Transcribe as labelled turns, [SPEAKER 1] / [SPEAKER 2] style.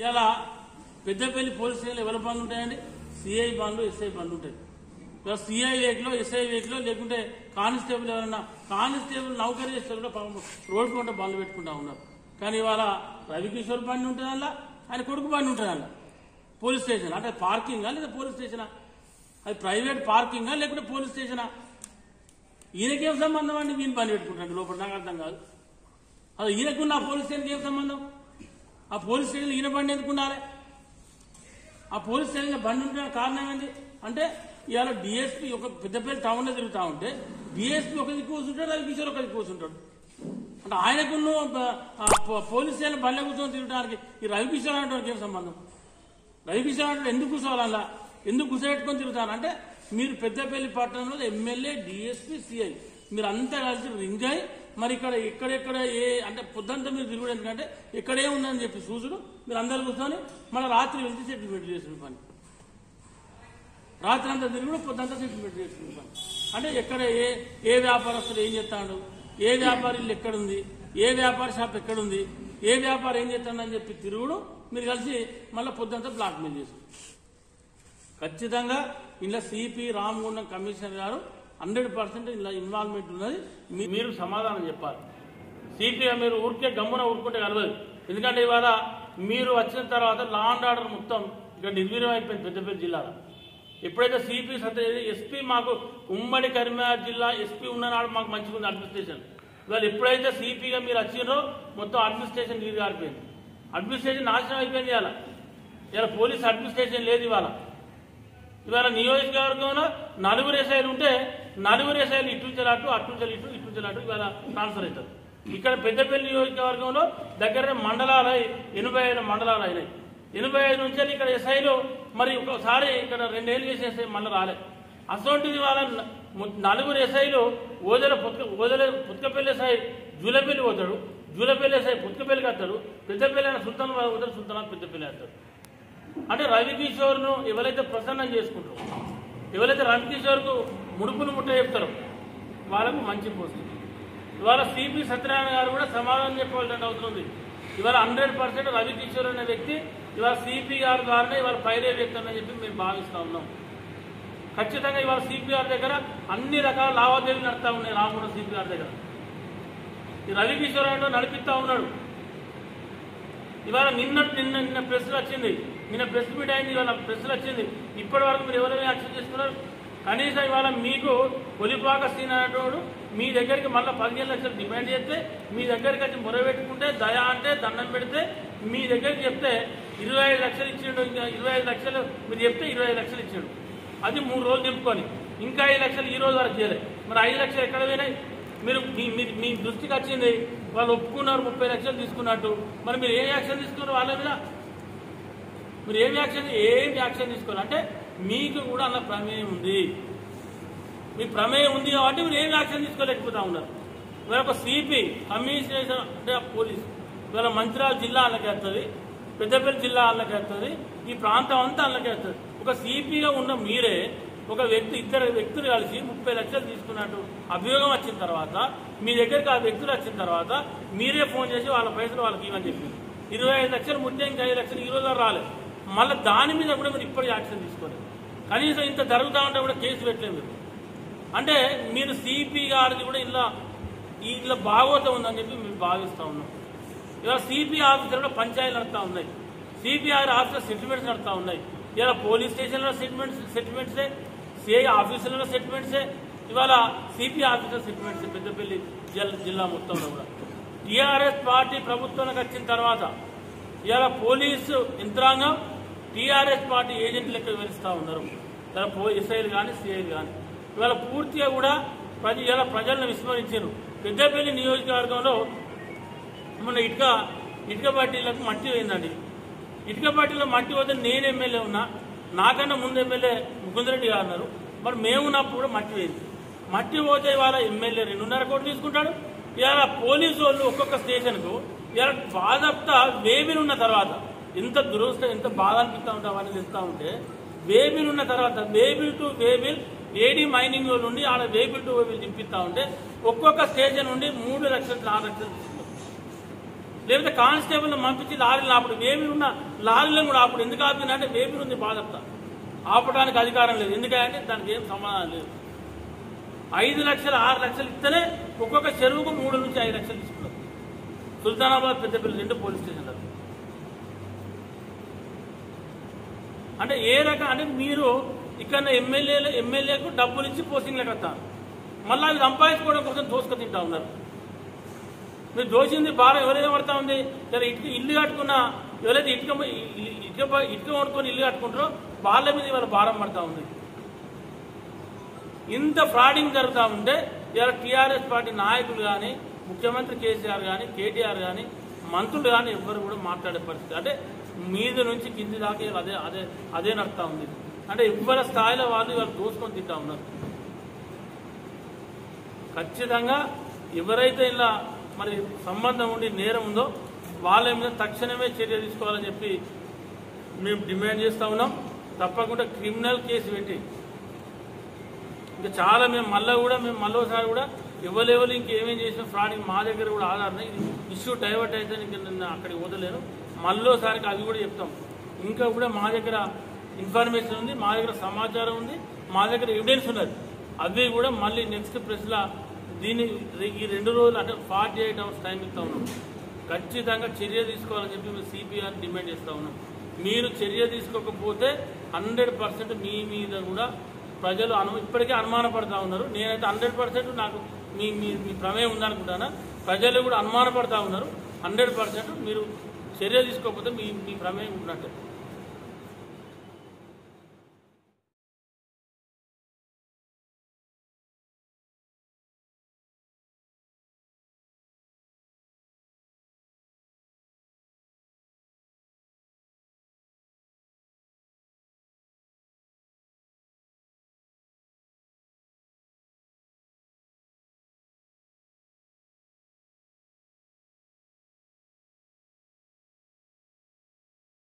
[SPEAKER 1] ఇలా పెద్దపల్లి పోలీస్ స్టేషన్లో ఎవరి బండ్లు ఉంటాయండి సిఐ బండ్లు ఎస్ఐ బండ్లు ఉంటాయి ఇలా సిఐ వెహికల్ ఎస్ఐ వెహికల్ లేకుంటే కానిస్టేబుల్ ఎవరైనా కానిస్టేబుల్ నౌకరీ చేస్తే కూడా పాపం రోడ్డు కొంట బండ్లు పెట్టుకుంటా ఉన్నారు కానీ ఇవాళ రవికిషోర్ బండి ఉంటుంది అలా ఆయన కొడుకు బండి ఉంటుంది అలా పోలీస్ స్టేషన్ అంటే పార్కింగా లేదా పోలీస్ స్టేషనా అది ప్రైవేట్ పార్కింగా లేకుంటే పోలీస్ స్టేషనా ఈయనకేం సంబంధం అండి వీని బండి పెట్టుకుంటాడు లోపల నాకు అర్థం కాదు అది ఈయనకు నా పోలీస్ స్టేషన్కి ఏం సంబంధం ఆ పోలీస్ స్టేషన్ ఈయన బండి ఎందుకు ఉండాలి ఆ పోలీస్ స్టేషన్ బండి ఉంటున్న కారణం ఏంటి అంటే ఇవాళ డిఎస్పీ ఒక పెద్దపల్లి టౌన్లో తిరుగుతా ఉంటే డిఎస్పీ ఒక దిక్కు కూర్చుంటాడు రవికిషోర్ ఒక దిక్కు కూర్చుంటాడు అంటే ఆయనకు పోలీస్ స్టేషన్ బండ్ల కూర్చొని తిరగడానికి ఈ రవికిషోర్ అంటే ఏం సంబంధం రవికిషోర్ అంటే ఎందుకు కూర్చోవాలన్నా ఎందుకు కూర్చోబెట్టుకొని తిరుగుతాను అంటే మీరు పెద్దపల్లి పట్టణంలో ఎమ్మెల్యే డిఎస్పీ సిఐ మీరు అంతా కలిసి రింగ్ అయి మరి ఇక్కడ ఎక్కడెక్కడ ఏ అంటే పొద్దంతా మీరు తిరుగుడు ఎందుకంటే ఎక్కడే ఉందని చెప్పి చూసుడు మీరు అందరు కూర్చొని మళ్ళీ రాత్రి వెళ్తే సెటిల్మెంట్ చేసిన పని రాత్రి అంతా తిరుగుడు పొద్దంతా సెటిల్మెంట్ చేసుకునే పని అంటే ఎక్కడ ఏ ఏ వ్యాపారస్తుడు ఏం చేస్తాడు ఏ వ్యాపారి ఇల్లు ఎక్కడుంది ఏ వ్యాపార షాప్ ఎక్కడుంది ఏ వ్యాపారం ఏం చేస్తాడని చెప్పి తిరుగుడు మీరు కలిసి మళ్ళీ పొద్దుంతా బ్లాక్ మెయిల్ చేసు ఖచ్చితంగా ఇలా సిపి రామగుండం కమిషనర్ గారు హండ్రెడ్ పర్సెంట్ ఇలా ఇన్వాల్వ్మెంట్ ఉన్నది మీ- మీరు సమాధానం చెప్పాలి సిపిగా మీరు ఊరికే గమ్మున ఊరుకుంటే కలవదు ఎందుకంటే ఇవాళ మీరు వచ్చిన తర్వాత లా అండ్ ఆర్డర్ మొత్తం ఇక్కడ నిర్వీర్యం అయిపోయింది పెద్దపల్లి జిల్లాలో ఎప్పుడైతే సిపి సత్య ఎస్పీ మాకు ఉమ్మడి కరీంనగర్ జిల్లా ఎస్పీ ఉన్ననాడు మాకు మంచిగా ఉంది అడ్మినిస్ట్రేషన్ ఇవాళ ఎప్పుడైతే సిపిగా మీరు వచ్చిండ్రో మొత్తం అడ్మినిస్ట్రేషన్ నీరు గారిపోయింది అడ్మినిస్ట్రేషన్ నాశనం అయిపోయింది ఇవాళ ఇవాళ పోలీస్ అడ్మినిస్ట్రేషన్ లేదు ఇవాళ ఇవాళ నియోజకవర్గంలో నలుగురు ఎస్ఐలు ఉంటే నలుగురు ఎస్ఐలు ఇటు నుంచి అటు అటు నుంచి ఇటు ఇటు నుంచి అటు ఇవాళ ట్రాన్స్ఫర్ అవుతారు ఇక్కడ పెద్దపల్లి నియోజకవర్గంలో దగ్గర మండలాలు అయి ఎనభై ఐదు మండలాలు అయినాయి ఎనభై ఐదు నుంచి ఇక్కడ ఎస్ఐలు మరి ఒకసారి ఇక్కడ రెండేళ్ళు చేసేసి మళ్ళీ రాలే అసోంటిది వాళ్ళ న- ము- నలుగురు ఎస్ఐలు ఓదల పుత్క ఓదల పుత్కపల్లి ఎస్ఐ జూలపల్లి పోతాడు జూలపల్లి ఎస్ఐ పుత్కపల్లికి వస్తాడు పెద్దపల్లి అయిన సుల్తాన్ పోతాడు సుల్తాన్ పెద్దపల్లి వస్తాడు అంటే రవికిషోర్ను ఎవరైతే ప్రసన్నం చేసుకుంటారో ఎవరైతే రవికిషోర్కు ముడుపులు ముట్ట చెప్తారో వాళ్ళకు మంచి పోస్ట్ ఇవాళ సిపి సత్యనారాయణ గారు కూడా సమాధానం చెప్పవలసిన అవసరం ఉంది ఇవాళ హండ్రెడ్ పర్సెంట్ రవికిషోర్ అనే వ్యక్తి ఇవాళ సిపి గారి ద్వారానే ఇవాళ పైరే వ్యక్తి అని చెప్పి మేము భావిస్తా ఉన్నాం ఖచ్చితంగా ఇవాళ సిపి గారి దగ్గర అన్ని రకాల లావాదేవీలు నడుస్తూ ఉన్నాయి రామగుండం సిపి గారి దగ్గర ఈ రవికిషోర్ అంటే నడిపిస్తా ఉన్నాడు ఇవాళ నిన్న నిన్న నిన్న ప్రెస్ వచ్చింది నిన్న ప్రెస్ మీట్ అయింది ఇవాళ ప్రెస్ వచ్చింది ఇప్పటి వరకు మీరు ఎవరైనా యాక్షన్ చేసుకున్నారు కనీసం ఇవాళ మీకు కొలిపాక సీన్ అనేటోడు మీ దగ్గరికి మళ్ళీ పదిహేను లక్షలు డిమాండ్ చేస్తే మీ దగ్గరికి వచ్చి మొరబెట్టుకుంటే దయ అంటే దండం పెడితే మీ దగ్గరికి చెప్తే ఇరవై ఐదు లక్షలు ఇచ్చిండు ఇంకా ఇరవై ఐదు లక్షలు మీరు చెప్తే ఇరవై ఐదు లక్షలు ఇచ్చిండు అది మూడు రోజులు నింపుకొని ఇంకా ఐదు లక్షలు ఈ రోజు వరకు చేయలేదు మరి ఐదు లక్షలు ఎక్కడ పోయినాయి మీరు మీ మీ- మీ దృష్టికి వచ్చింది వాళ్ళు ఒప్పుకున్నారు ముప్పై లక్షలు తీసుకున్నట్టు మరి మీరు ఏం యాక్షన్ తీసుకున్నారు వాళ్ళ మీద మీరు ఏం యాక్షన్ ఏం యాక్షన్ తీసుకోవాలి అంటే మీకు కూడా అలా ప్రమేయం ఉంది మీ ప్రమేయం ఉంది కాబట్టి మీరు ఏం యాక్షన్ తీసుకోలేకపోతా ఉన్నారు ఇవాళ ఒక సిపి కమిషనర్ అంటే ఆ పోలీస్ ఇవాళ మంచిర్యాల జిల్లా వాళ్ళకి వస్తుంది పెద్దపల్లి జిల్లా వాళ్ళకి వస్తుంది ఈ ప్రాంతం అంతా వాళ్ళకి వస్తుంది ఒక సిపిగా ఉన్న మీరే ఒక వ్యక్తి ఇద్దరు వ్యక్తులు కలిసి ముప్పై లక్షలు తీసుకున్నట్టు అభియోగం వచ్చిన తర్వాత మీ దగ్గరికి ఆ వ్యక్తులు వచ్చిన తర్వాత మీరే ఫోన్ చేసి వాళ్ళ పైసలు వాళ్ళకి ఇవ్వని చెప్పింది ఇరవై ఐదు లక్షలు ముద్దే ఇంకా ఐదు లక్షలు ఈ రోజు రాలేదు మళ్ళీ దాని మీద కూడా మీరు ఇప్పటికీ యాక్షన్ తీసుకోలేదు కనీసం ఇంత జరుగుతూ ఉంటే కూడా కేసు పెట్టలేదు మీరు అంటే మీరు సిపి గారిది కూడా ఇలా ఇలా భాగవతం ఉందని చెప్పి మేము భావిస్తూ ఉన్నాం ఇలా సిపి ఆఫీసర్ కూడా పంచాయతీలు నడుస్తూ ఉన్నాయి సిపిఆర్ ఆఫీసర్ సెటిల్మెంట్స్ నడుస్తూ ఉన్నాయి ఇలా పోలీస్ స్టేషన్లో సెటిల్మెంట్స్ సెటిల్మెంట్సే సిఐ ఆఫీసులలో సెటిల్మెంట్సే ఇవాళ సిపి ఆఫీసర్ సెటిల్మెంట్స్ పెద్దపల్లి జిల్లా జిల్లా మొత్తంలో కూడా టీఆర్ఎస్ పార్టీ ప్రభుత్వానికి వచ్చిన తర్వాత ఇవాళ పోలీసు యంత్రాంగం టీఆర్ఎస్ పార్టీ ఏజెంట్ లెక్క వివరిస్తూ ఉన్నారు ఇలా పో ఎస్ఐలు కానీ సిఐలు కానీ ఇవాళ పూర్తిగా కూడా ప్రజ ఇలా ప్రజలను విస్మరించారు పెద్దపల్లి నియోజకవర్గంలో మొన్న ఇటుక ఇటుక పార్టీలకు మట్టి పోయిందండి ఇటుక పార్టీలో మట్టి పోతే నేను ఎమ్మెల్యే ఉన్నా నాకన్నా ముందు ఎమ్మెల్యే ముకుందరెడ్డి గారు ఉన్నారు మరి మేము ఉన్నప్పుడు కూడా మట్టి పోయింది మట్టి పోతే ఇవాళ ఎమ్మెల్యే రెండున్నర కోట్లు తీసుకుంటాడు ఇవాళ పోలీసు వాళ్ళు ఒక్కొక్క స్టేషన్కు ఇవాళ బాధప్త వేబిల్ ఉన్న తర్వాత ఎంత దురవస్థ ఎంత బాధ అనిపిస్తూ ఉంటా అవన్నీ తెలుస్తూ ఉంటే వేబిల్ ఉన్న తర్వాత waybill to waybill AD mining లో నుండి ఆడ వేబిల్ టు వేబిల్ దింపిస్తా ఉంటే ఒక్కొక్క స్టేషన్ నుండి మూడు లక్షలు నాలుగు లక్షలు తీసుకుంటారు లేకపోతే కానిస్టేబుల్ని పంపించి లారీలు ఆపడు వేమి ఉన్న లారీలను కూడా ఆపడు ఎందుకు ఆపింది అంటే వేమి ఉంది బాధపడతా ఆపడానికి అధికారం లేదు ఎందుకంటే దానికి ఏం సమాధానం లేదు ఐదు లక్షలు ఆరు లక్షలు ఇస్తేనే ఒక్కొక్క చెరువుకు మూడు నుంచి ఐదు లక్షలు తీసుకున్నారు సుల్తానాబాద్ పెద్దపల్లి రెండు పోలీస్ స్టేషన్లు అంటే ఏ రకం అంటే మీరు ఇక్కడ ఎమ్మెల్యేలు ఎమ్మెల్యేకు డబ్బులు ఇచ్చి పోస్టింగ్లకు వస్తారు మళ్ళీ అవి సంపాదించుకోవడం కోసం దోసుక తింటా ఉన్నారు మీరు దోసింది భారం ఎవరైనా పడతా ఉంది ఇలా ఇటుక ఇల్లు కట్టుకున్న ఎవరైతే ఇటుక ఇ- ఇటుక ప- ఇటుక కొనుక్కొని ఇల్లు కట్టుకుంటారో వాళ్ళ మీద ఇవాళ భారం పడతా ఉంది ఇంత ఫ్రాడింగ్ జరుగుతూ ఉంటే ఇలా టీఆర్ఎస్ పార్టీ నాయకులు కానీ ముఖ్యమంత్రి కేసీఆర్ కానీ కేటీఆర్ కానీ మంత్రులు కానీ ఎవ్వరు కూడా మాట్లాడే పరిస్థితి అంటే మీద నుంచి కింది దాకా ఇవాళ అదే అదే అదే నడుస్తూ ఉంది అంటే ఎవ్వరి స్థాయిలో వాళ్ళు ఇవాళ దోసుకొని తింటా ఉన్నారు ఖచ్చితంగా ఎవరైతే ఇలా మరి సంబంధం ఉండి నేరం ఉందో వాళ్ళ మీద తక్షణమే చర్య తీసుకోవాలని చెప్పి మేము డిమాండ్ చేస్తూ ఉన్నాం తప్పకుండా క్రిమినల్ కేసు పెట్టి ఇంకా చాలా మేము మళ్ళీ కూడా మేము మళ్ళీసారి కూడా ఎవరెవరు ఇంకేమేం చేసిన ఫ్రాడ్ మా దగ్గర కూడా ఆధారణ ఇది ఇష్యూ డైవర్ట్ అయితే ఇంక నిన్న అక్కడికి వదలేను మళ్ళీసారికి అవి కూడా చెప్తాం ఇంకా కూడా మా దగ్గర ఇన్ఫర్మేషన్ ఉంది మా దగ్గర సమాచారం ఉంది మా దగ్గర ఎవిడెన్స్ ఉన్నది అవి కూడా మళ్ళీ నెక్స్ట్ ప్రెస్లో దీన్ని ఈ రెండు రోజులు అంటే ఫార్టీ ఎయిట్ అవర్స్ టైం ఇస్తా ఉన్నాం ఖచ్చితంగా చర్య తీసుకోవాలని చెప్పి మేము సిపిఆర్ డిమాండ్ చేస్తూ ఉన్నాం మీరు చర్య తీసుకోకపోతే హండ్రెడ్ పర్సెంట్ మీ మీద కూడా ప్రజలు అను ఇప్పటికే అనుమానపడతా ఉన్నారు నేనైతే హండ్రెడ్ పర్సెంట్ నాకు మీ మీ మీ ప్రమేయం ఉందనుకుంటానా ప్రజలు కూడా అనుమానపడతా ఉన్నారు హండ్రెడ్ పర్సెంట్ మీరు చర్య తీసుకోకపోతే మీ మీ ప్రమేయం ఉన్నట్టే